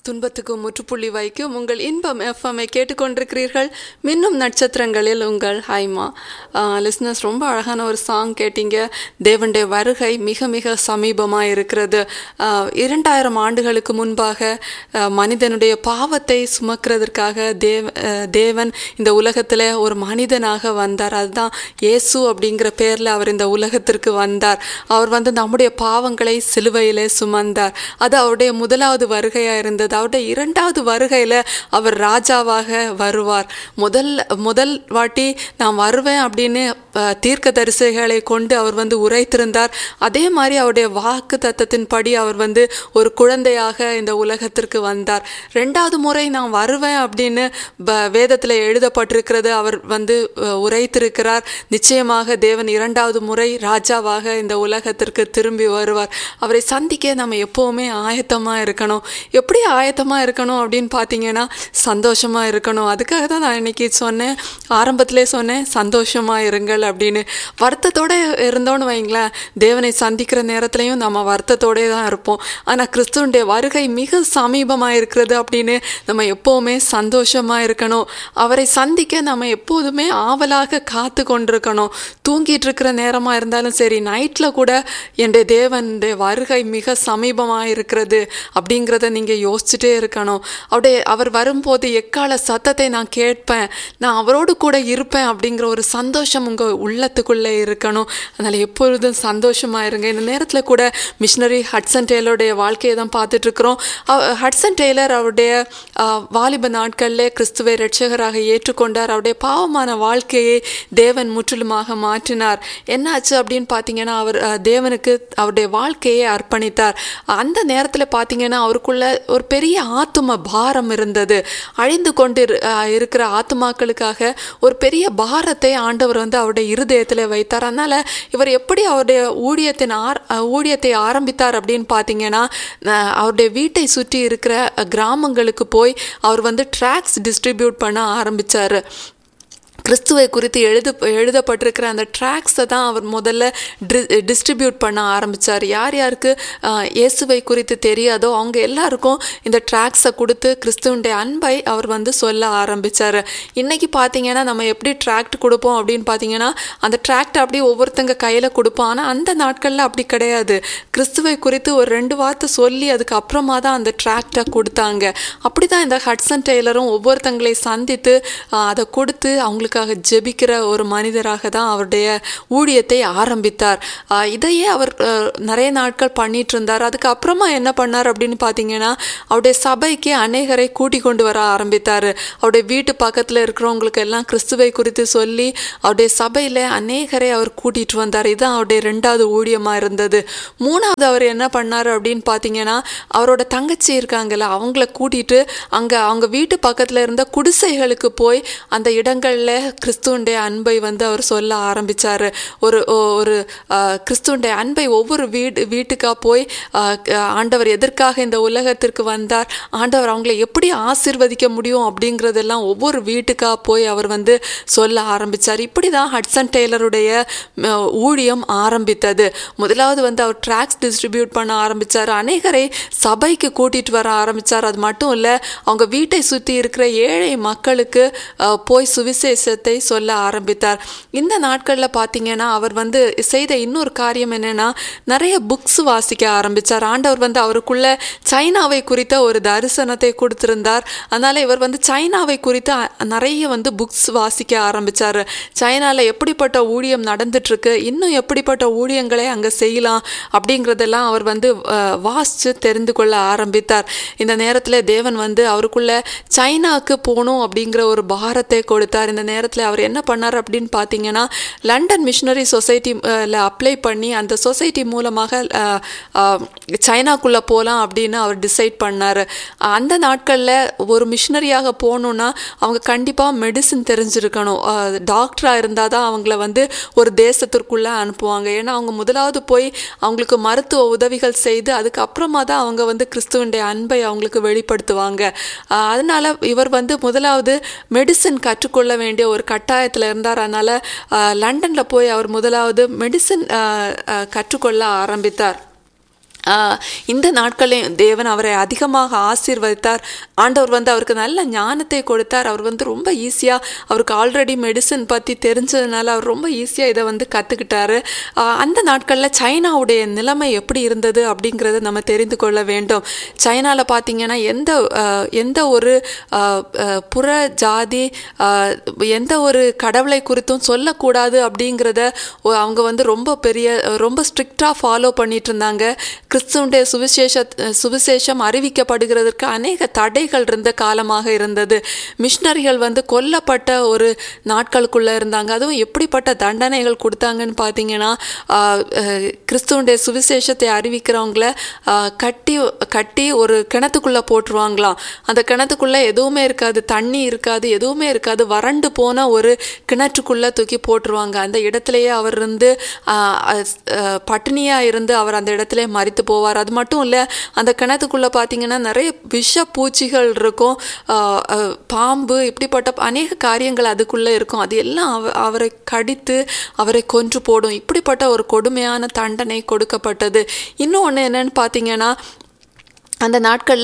துன்பத்துக்கு முற்றுப்புள்ளி வைக்கும் உங்கள் இன்பம் எஃப்எம்ஐ கேட்டுக்கொண்டிருக்கிறீர்கள் மின்னும் நட்சத்திரங்களில் உங்கள் ஹைமா லிஸ்னஸ் ரொம்ப அழகான ஒரு சாங் கேட்டீங்க தேவனுடைய வருகை மிக மிக சமீபமாக இருக்கிறது ஆஹ், இரண்டாயிரம் ஆண்டுகளுக்கு முன்பாக ஆஹ், மனிதனுடைய பாவத்தை சுமக்கிறதற்காக தேவ ஆஹ், தேவன் இந்த உலகத்தில் ஒரு மனிதனாக வந்தார் அதுதான் இயேசு அப்படிங்கிற பேரில் அவர் இந்த உலகத்திற்கு வந்தார் அவர் வந்து நம்முடைய பாவங்களை சிலுவையிலே சுமந்தார் அது அவருடைய முதலாவது வருகையாக இருந்தது அவருடைய இரண்டாவது வருகையில் அவர் ராஜாவாக வருவார் முதல் முதல் வாட்டி நான் வருவேன் அப்படின்னு அஹ், தீர்க்க தரிசிகளை கொண்டு அவர் வந்து உரைத்திருந்தார் அதே மாதிரி அவருடைய வாக்கு தத்தத்தின்படி அவர் வந்து ஒரு குழந்தையாக இந்த உலகத்திற்கு வந்தார் ரெண்டாவது முறை நான் வருவேன் அப்படின்னு ப- வேதத்தில் எழுதப்பட்டிருக்கிறது அவர் வந்து அஹ், உரைத்திருக்கிறார் நிச்சயமாக தேவன் இரண்டாவது முறை ராஜாவாக இந்த உலகத்திற்கு திரும்பி வருவார் அவரை சந்திக்க நம்ம எப்போவுமே ஆயத்தமாக இருக்கணும் எப்படி ஆயத்தமாக இருக்கணும் அப்படின்னு பார்த்தீங்கன்னா சந்தோஷமாக இருக்கணும் அதுக்காக தான் நான் இன்னைக்கு சொன்னேன் ஆரம்பத்திலே சொன்னேன் சந்தோஷமாக இருங்கள் அப்படின்னு வருத்தத்தோடு இருந்தோன்னு வைங்களேன் தேவனை சந்திக்கிற நேரத்துலையும் நம்ம வருத்தத்தோடே தான் இருப்போம் ஆனால் கிறிஸ்துவனுடைய வருகை மிக சமீபமாக இருக்கிறது அப்படின்னு நம்ம எப்போவுமே சந்தோஷமாக இருக்கணும் அவரை சந்திக்க நம்ம எப்போதுமே ஆவலாக காத்து கொண்டிருக்கணும் தூங்கிட்டு இருக்கிற நேரமாக இருந்தாலும் சரி நைட்டில் கூட என்னுடைய தேவனுடைய வருகை மிக சமீபமாக இருக்கிறது அப்படிங்கிறத நீங்கள் யோசிச்சுட்டே இருக்கணும் அவருடைய அவர் வரும்போது எக்கால சத்தத்தை நான் கேட்பேன் நான் அவரோடு கூட இருப்பேன் அப்படிங்கிற ஒரு சந்தோஷம் உங்கள் உள்ளத்துக்குள்ளே இருக்கணும் அதனால் எப்பொழுதும் சந்தோஷமாக இருங்க இந்த நேரத்தில் கூட மிஷினரி ஹட்சன் டெய்லருடைய வாழ்க்கையை தான் பார்த்துட்ருக்குறோம் ஹட்சன் டெய்லர் அவருடைய அஹ், வாலிப நாட்களிலே கிறிஸ்துவை ரட்சகராக ஏற்றுக்கொண்டார் அவருடைய பாவமான வாழ்க்கையை தேவன் முற்றிலுமாக மாற்றினார் என்னாச்சு அப்படின்னு பார்த்தீங்கன்னா அவர் அஹ், தேவனுக்கு அவருடைய வாழ்க்கையை அர்ப்பணித்தார் அந்த நேரத்தில் பார்த்தீங்கன்னா அவருக்குள்ள ஒரு பெரிய ஆத்தும பாரம் இருந்தது அழிந்து கொண்டு இரு- அஹ், இருக்கிற ஆத்துமாக்களுக்காக ஒரு பெரிய பாரத்தை ஆண்டவர் வந்து அவருடைய இருதயத்தில் வைத்தார் அதனால் இவர் எப்படி அவருடைய ஊழியத்தின் ஆர் அஹ், ஊழியத்தை ஆரம்பித்தார் அப்படின்னு பார்த்தீங்கன்னா அஹ், அவருடைய வீட்டை சுற்றி இருக்கிற அஹ், கிராமங்களுக்கு போய் அவர் வந்து ட்ராக்ஸ் டிஸ்ட்ரிபியூட் பண்ண ஆரம்பித்தார் கிறிஸ்துவை குறித்து எழுது எழுதப்பட்டிருக்கிற அந்த ட்ராக்ஸை தான் அவர் முதல்ல டிஸ்ட்ரிபியூட் பண்ண ஆரம்பித்தார் யார் யாருக்கு ஆஹ், இயேசுவை குறித்து தெரியாதோ அவங்க எல்லாருக்கும் இந்த ட்ராக்ஸை கொடுத்து கிறிஸ்துவனுடைய அன்பை அவர் வந்து சொல்ல ஆரம்பித்தார் இன்னைக்கு பார்த்தீங்கன்னா நம்ம எப்படி ட்ராக்ட் கொடுப்போம் அப்படின்னு பார்த்தீங்கன்னா அந்த ட்ராக்ட் அப்படியே ஒவ்வொருத்தங்க கையில் கொடுப்போம் ஆனால் அந்த நாட்களில் அப்படி கிடையாது கிறிஸ்துவை குறித்து ஒரு ரெண்டு வார்த்தை சொல்லி அதுக்கு அப்புறமா தான் அந்த ட்ராக்டை கொடுத்தாங்க அப்படி தான் இந்த ஹட்சன் டெய்லரும் ஒவ்வொருத்தங்களை சந்தித்து ஆஹ், அதை கொடுத்து அவங்களுக்காக ஜெபிக்கிற ஒரு மனிதராக தான் அவருடைய ஊழியத்தை ஆரம்பித்தார் ஆஹ், இதையே அவர் ஆஹ், நிறைய நாட்கள் பண்ணிட்டு இருந்தார் அதுக்கு அப்புறமா என்ன பண்ணார் அப்படின்னு பார்த்தீங்கன்னா அவருடைய சபைக்கு அநேகரை கூட்டி கொண்டு வர ஆரம்பித்தார் அவருடைய வீட்டு பக்கத்தில் இருக்கிறவங்களுக்கு எல்லாம் கிறிஸ்துவை குறித்து சொல்லி அவருடைய சபையில் அநேகரை அவர் கூட்டிட்டு வந்தார் இதுதான் அவருடைய ரெண்டாவது ஊழியமாக இருந்தது மூணாவது அவர் என்ன பண்ணார் அப்படின்னு பார்த்தீங்கன்னா அவரோட தங்கச்சி இருக்காங்கல்ல அவங்கள கூட்டிட்டு அங்கே அவங்க வீட்டு பக்கத்தில் இருந்த குடிசைகளுக்கு போய் அந்த இடங்களில் கிறிஸ்துவனுடைய அன்பை வந்து அவர் சொல்ல ஆரம்பிச்சார் ஒரு ஒரு ஆஹ், கிறிஸ்துவனுடைய அன்பை ஒவ்வொரு வீடு வீட்டுக்காக போய் ஆஹ், ஆண்டவர் எதற்காக இந்த உலகத்திற்கு வந்தார் ஆண்டவர் அவங்களை எப்படி ஆசீர்வதிக்க முடியும் அப்படிங்கிறதெல்லாம் ஒவ்வொரு வீட்டுக்காக போய் அவர் வந்து சொல்ல ஆரம்பித்தார் இப்படி தான் ஹட்சன் டெய்லருடைய ம, ஊழியம் ஆரம்பித்தது முதலாவது வந்து அவர் ட்ராக்ஸ் டிஸ்ட்ரிபியூட் பண்ண ஆரம்பித்தார் அநேகரை சபைக்கு கூட்டிகிட்டு வர ஆரம்பித்தார் அது மட்டும் இல்லை அவங்க வீட்டை சுற்றி இருக்கிற ஏழை மக்களுக்கு அஹ், போய் சுவிசேஷத்தை சொல்ல ஆரம்பித்தார் இந்த நாட்களில் பார்த்தீங்கன்னா அவர் வந்து செய்த இன்னொரு காரியம் என்னன்னா நிறைய புக்ஸ் வாசிக்க ஆரம்பித்தார் ஆண்டவர் வந்து அவருக்குள்ள சைனாவை குறித்த ஒரு தரிசனத்தை கொடுத்திருந்தார் அதனால இவர் வந்து சைனாவை குறித்து அ- நிறைய வந்து புக்ஸ் வாசிக்க ஆரம்பிச்சார் சைனாவில் எப்படிப்பட்ட ஊழியம் நடந்துட்டு இருக்கு இன்னும் எப்படிப்பட்ட ஊழியங்களை அங்கே செய்யலாம் அப்படிங்கிறதெல்லாம் அவர் வந்து அஹ், வாசிச்சு தெரிந்து கொள்ள ஆரம்பித்தார் இந்த நேரத்தில் தேவன் வந்து அவருக்குள்ள சைனாக்கு போகணும் அப்படிங்கிற ஒரு பாரத்தை கொடுத்தார் இந்த நேரத்தில் அவர் என்ன பண்ணார் அப்படின்னு பார்த்தீங்கன்னா லண்டன் மிஷினரி சொசைட்டியில் அப்ளை பண்ணி அந்த சொசைட்டி மூலமாக அஹ், அஹ், சைனாக்குள்ளே போகலாம் அப்படின்னு அவர் டிசைட் பண்ணார் அந்த நாட்களில் ஒரு மிஷினரியாக போகணுன்னா அவங்க கண்டிப்பாக மெடிசின் தெரிஞ்சிருக்கணும் டாக்டராக இருந்தால் தான் அவங்கள வந்து ஒரு தேசத்திற்குள்ளே அனுப்புவாங்க ஏன்னா அவங்க முதலாவது போய் அவங்களுக்கு மருத்துவ உதவிகள் செய்து அதுக்கப்புறமா தான் அவங்க வந்து கிறிஸ்துவனுடைய அன்பை அவங்களுக்கு வெளிப்படுத்துவாங்க ஆஹ் அதனால இவர் வந்து முதலாவது மெடிசின் கற்றுக்கொள்ள வேண்டிய ஒரு கட்டாயத்தில் இருந்தார் அதனால லண்டனில் போய் அவர் முதலாவது மெடிசின் கற்றுக்கொள்ள ஆரம்பித்தார் ஆஹ் இந்த நாட்களையும் தேவன் அவரை அதிகமாக ஆசீர்வதித்தார் ஆண்டவர் வந்து அவருக்கு நல்ல ஞானத்தை கொடுத்தார் அவர் வந்து ரொம்ப ஈஸியாக அவருக்கு ஆல்ரெடி மெடிசன் பற்றி தெரிஞ்சதுனால அவர் ரொம்ப ஈஸியாக இதை வந்து கற்றுக்கிட்டாரு அந்த நாட்களில் சைனாவுடைய நிலைமை எப்படி இருந்தது அப்படிங்கிறத நம்ம தெரிந்து கொள்ள வேண்டும் சைனாவில் பார்த்தீங்கன்னா எந்த ஆஹ் எந்த ஒரு ஆஹ் ஆஹ் புற ஜாதி ஆஹ் எந்த ஒரு கடவுளை குறித்தும் சொல்லக்கூடாது அப்படிங்கிறத ஒ- அவங்க வந்து ரொம்ப பெரிய ரொம்ப ஸ்ட்ரிக்டாக ஃபாலோ பண்ணிட்டு இருந்தாங்க கிறிஸ்துவனுடைய சுவிசேஷ சுவிசேஷம் அறிவிக்கப்படுகிறதற்கு அநேக தடைகள் இருந்த காலமாக இருந்தது மிஷினரிகள் வந்து கொல்லப்பட்ட ஒரு நாட்களுக்குள்ளே இருந்தாங்க அதுவும் எப்படிப்பட்ட தண்டனைகள் கொடுத்தாங்கன்னு பார்த்தீங்கன்னா ஆஹ், ஆஹ், கிறிஸ்துவனுடைய சுவிசேஷத்தை அறிவிக்கிறவங்கள ஆஹ், கட்டி கட்டி ஒரு கிணத்துக்குள்ளே போட்டுருவாங்களாம் அந்த கிணத்துக்குள்ளே எதுவுமே இருக்காது தண்ணி இருக்காது எதுவுமே இருக்காது வறண்டு போன ஒரு கிணற்றுக்குள்ளே தூக்கி போட்டுருவாங்க அந்த இடத்துலையே அவர் இருந்து ஆஹ், அஹ், அஹ், பட்டினியா இருந்து அவர் அந்த இடத்துல மறித்து போவார் அது மட்டும் இல்லை அந்த கிணத்துக்குள்ளே பார்த்தீங்கன்னா நிறைய விஷ பூச்சிகள் இருக்கும் ஆஹ், ஆஹ், பாம்பு இப்படிப்பட்ட அநேக காரியங்கள் அதுக்குள்ளே இருக்கும் அது எல்லாம் அவ அவரை கடித்து அவரை கொன்று போடும் இப்படிப்பட்ட ஒரு கொடுமையான தண்டனை கொடுக்கப்பட்டது இன்னொன்று என்னன்னு பார்த்தீங்கன்னா அந்த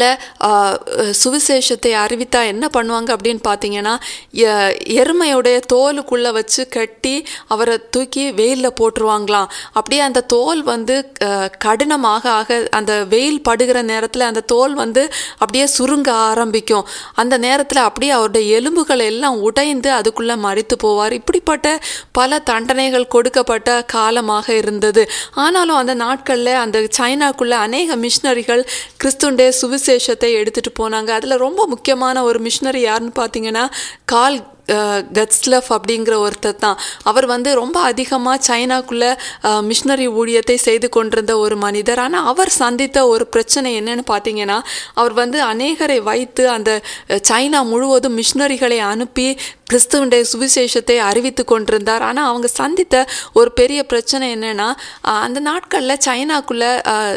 நாட்களில் சுவிசேஷத்தை அறிவித்தா என்ன பண்ணுவாங்க அப்படின்னு பார்த்தீங்கன்னா எ- எருமையுடைய தோலுக்குள்ளே வச்சு கட்டி அவரை தூக்கி வெயிலில் போட்டுருவாங்களாம் அப்படியே அந்த தோல் வந்து அஹ், கடினமாக ஆக அந்த வெயில் படுகிற நேரத்தில் அந்த தோல் வந்து அப்படியே சுருங்க ஆரம்பிக்கும் அந்த நேரத்தில் அப்படியே அவருடைய எலும்புகள் எல்லாம் உடைந்து அதுக்குள்ளே மறித்து போவார் இப்படிப்பட்ட பல தண்டனைகள் கொடுக்கப்பட்ட காலமாக இருந்தது ஆனாலும் அந்த நாட்களில் அந்த சைனாக்குள்ளே அநேக மிஷினரிகள் கிறிஸ்துடைய சுவிசேஷத்தை எடுத்துகிட்டு போனாங்க அதில் ரொம்ப முக்கியமான ஒரு மிஷினரி யாருன்னு பார்த்தீங்கன்னா கால் அஹ், கட்ஸ்லஃப் அப்படிங்கிற ஒருத்தர் தான் அவர் வந்து ரொம்ப அதிகமாக சைனாக்குள்ளே மிஷினரி ஊழியத்தை செய்து கொண்டிருந்த ஒரு மனிதர் ஆனால் அவர் சந்தித்த ஒரு பிரச்சனை என்னன்னு பார்த்தீங்கன்னா அவர் வந்து அநேகரை வைத்து அந்த அஹ், சைனா முழுவதும் மிஷினரிகளை அனுப்பி கிறிஸ்துவனுடைய சுவிசேஷத்தை அறிவித்து கொண்டிருந்தார் ஆனால் அவங்க சந்தித்த ஒரு பெரிய பிரச்சனை என்னன்னா அஹ், அந்த நாட்களில் சைனாக்குள்ளே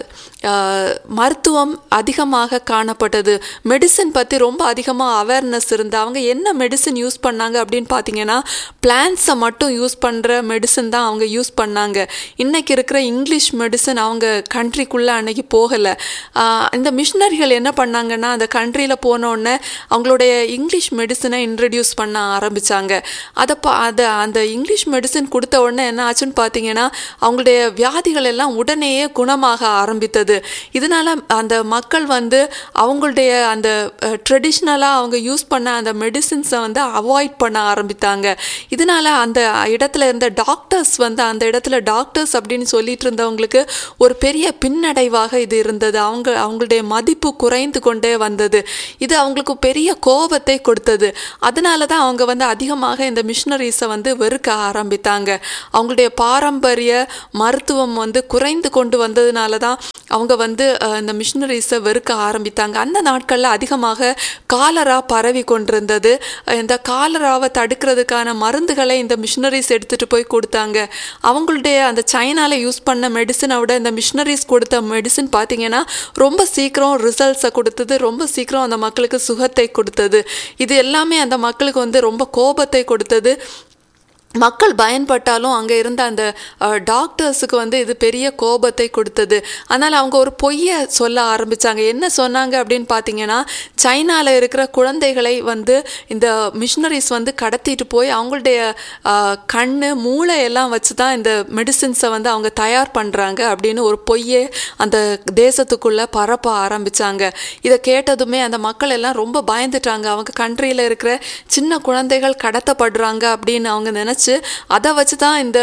மருத்துவம் அதிகமாக காணப்பட்டது மெடிசன் பற்றி ரொம்ப அதிகமாக அவேர்னஸ் இருந்து அவங்க என்ன மெடிசன் யூஸ் பண்ணாங்க அப்படின்னு பார்த்தீங்கன்னா பிளான்ஸை மட்டும் யூஸ் பண்ணுற மெடிசன் தான் அவங்க யூஸ் பண்ணாங்க இன்னைக்கு இருக்கிற இங்கிலீஷ் மெடிசன் அவங்க கண்ட்ரிக்குள்ளே அன்னைக்கு போகலை இந்த மிஷினரிகள் என்ன பண்ணாங்கன்னா அந்த கண்ட்ரியில் போனோடனே அவங்களுடைய இங்கிலீஷ் மெடிசனை இன்ட்ரடியூஸ் பண்ண ஆரம்பித்தாங்க அதை பா அதை அந்த இங்கிலீஷ் மெடிசன் கொடுத்த உடனே என்ன ஆச்சுன்னு பார்த்தீங்கன்னா அவங்களுடைய வியாதிகள் எல்லாம் உடனேயே குணமாக ஆரம்பித்தது இதனால அந்த மக்கள் வந்து அவங்களுடைய அந்த ட்ரெடிஷ்னலாக அவங்க யூஸ் பண்ண அந்த மெடிசின்ஸை வந்து அவாய்ட் பண்ண ஆரம்பித்தாங்க இதனால அந்த இடத்துல இருந்த டாக்டர்ஸ் வந்து அந்த இடத்துல டாக்டர்ஸ் அப்படின்னு சொல்லிட்டு இருந்தவங்களுக்கு ஒரு பெரிய பின்னடைவாக இது இருந்தது அவங்க அவங்களுடைய மதிப்பு குறைந்து கொண்டே வந்தது இது அவங்களுக்கு பெரிய கோபத்தை கொடுத்தது அதனால தான் அவங்க வந்து அதிகமாக இந்த மிஷினரிஸை வந்து வெறுக்க ஆரம்பித்தாங்க அவங்களுடைய பாரம்பரிய மருத்துவம் வந்து குறைந்து கொண்டு வந்ததுனால தான் அவங்க வந்து அஹ், இந்த மிஷினரிஸை வெறுக்க ஆரம்பித்தாங்க அந்த நாட்களில் அதிகமாக காலரா பரவி கொண்டிருந்தது அஹ், இந்த காலராவை தடுக்கிறதுக்கான மருந்துகளை இந்த மிஷினரிஸ் எடுத்துகிட்டு போய் கொடுத்தாங்க அவங்களுடைய அந்த சைனால யூஸ் பண்ண மெடிசனை விட இந்த மிஷினரிஸ் கொடுத்த மெடிசன் பார்த்தீங்கன்னா ரொம்ப சீக்கிரம் ரிசல்ட்ஸை கொடுத்தது ரொம்ப சீக்கிரம் அந்த மக்களுக்கு சுகத்தை கொடுத்தது இது எல்லாமே அந்த மக்களுக்கு வந்து ரொம்ப கோபத்தை கொடுத்தது மக்கள் பயன்பட்டாலும் அங்கே இருந்த அந்த டாக்டர்ஸுக்கு வந்து இது பெரிய கோபத்தை கொடுத்தது அதனால் அவங்க ஒரு பொய்யை சொல்ல ஆரம்பித்தாங்க என்ன சொன்னாங்க அப்படின்னு பார்த்தீங்கன்னா சைனாவில் இருக்கிற குழந்தைகளை வந்து இந்த மிஷினரிஸ் வந்து கடத்திட்டு போய் அவங்களுடைய அஹ், கண்ணு மூளை எல்லாம் வச்சு தான் இந்த மெடிசின்ஸை வந்து அவங்க தயார் பண்ணுறாங்க அப்படின்னு ஒரு பொய்யை அந்த தேசத்துக்குள்ளே பரப்ப ஆரம்பித்தாங்க இதை கேட்டதுமே அந்த மக்கள் எல்லாம் ரொம்ப பயந்துட்டாங்க அவங்க கண்ட்ரியில் இருக்கிற சின்ன குழந்தைகள் கடத்தப்படுறாங்க அப்படின்னு அவங்க நினச்சி அதை வச்சு தான் இந்த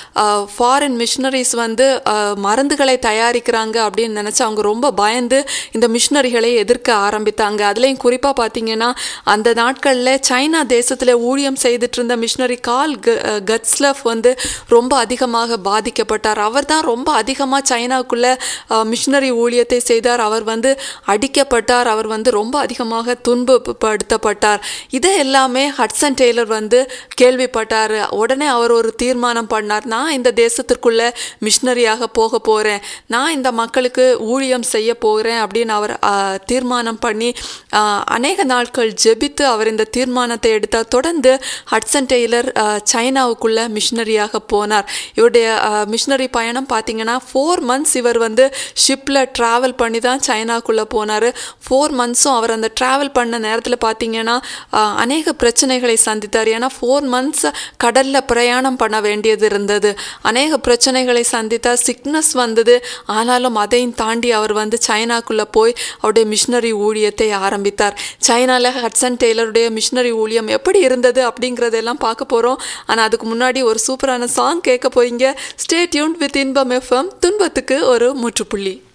ஃபாரின் மிஷினரிஸ் வந்து அஹ், மருந்துகளை தயாரிக்கிறாங்க அப்படின்னு நினச்சி அவங்க ரொம்ப பயந்து இந்த மிஷினரிகளை எதிர்க்க ஆரம்பித்தாங்க அதுலேயும் குறிப்பாக பார்த்தீங்கன்னா அந்த நாட்களில் சைனா தேசத்தில் ஊழியம் செய்துட்டு இருந்த மிஷினரி கால் க- அஹ், கட்ஸ்லஃப் வந்து ரொம்ப அதிகமாக பாதிக்கப்பட்டார் அவர் தான் ரொம்ப அதிகமாக சைனாக்குள்ளே மிஷினரி ஊழியத்தை செய்தார் அவர் வந்து அடிக்கப்பட்டார் அவர் வந்து ரொம்ப அதிகமாக துன்பப்படுத்தப்பட்டார் இதை எல்லாமே ஹட்சன் டெய்லர் வந்து கேள்விப்பட்டார் உடனே அவர் ஒரு தீர்மானம் பண்ணார் நான் இந்த தேசத்திற்குள்ள மிஷினரியாக போக போகிறேன் நான் இந்த மக்களுக்கு ஊழியம் செய்ய போகிறேன் அப்படின்னு அவர் ஆஹ், தீர்மானம் பண்ணி ஆஹ், அநேக நாட்கள் ஜெபித்து அவர் இந்த தீர்மானத்தை எடுத்தார் தொடர்ந்து ஹட்சன் டெய்லர் ஆஹ், சைனாவுக்குள்ள மிஷினரியாக போனார் இவருடைய மிஷினரி பயணம் பார்த்தீங்கன்னா ஃபோர் மந்த்ஸ் இவர் வந்து ஷிப்பில் ட்ராவல் பண்ணி தான் சைனாக்குள்ளே போனார் ஃபோர் மந்த்ஸும் அவர் அந்த ட்ராவல் பண்ண நேரத்தில் பார்த்தீங்கன்னா ஆஹ், அநேக பிரச்சனைகளை சந்தித்தார் ஏன்னா ஃபோர் மந்த்ஸ் கடலில் பிரயாணம் பண்ண வேண்டியது இருந்தது அநேக பிரச்சனைகளை சந்தித்தார் சிக்னஸ் வந்தது ஆனாலும் அதையும் தாண்டி அவர் வந்து சைனாக்குள்ளே போய் அவருடைய மிஷினரி ஊழியத்தை ஆரம்பித்தார் சைனாவில் ஹட்சன் டெய்லருடைய மிஷினரி ஊழியம் எப்படி இருந்தது அப்படிங்கிறதெல்லாம் பார்க்க போகிறோம் ஆனால் அதுக்கு முன்னாடி ஒரு சூப்பரான சாங் கேட்க போறீங்க stay tune with Inbam FM துன்பத்துக்கு ஒரு முற்றுப்புள்ளி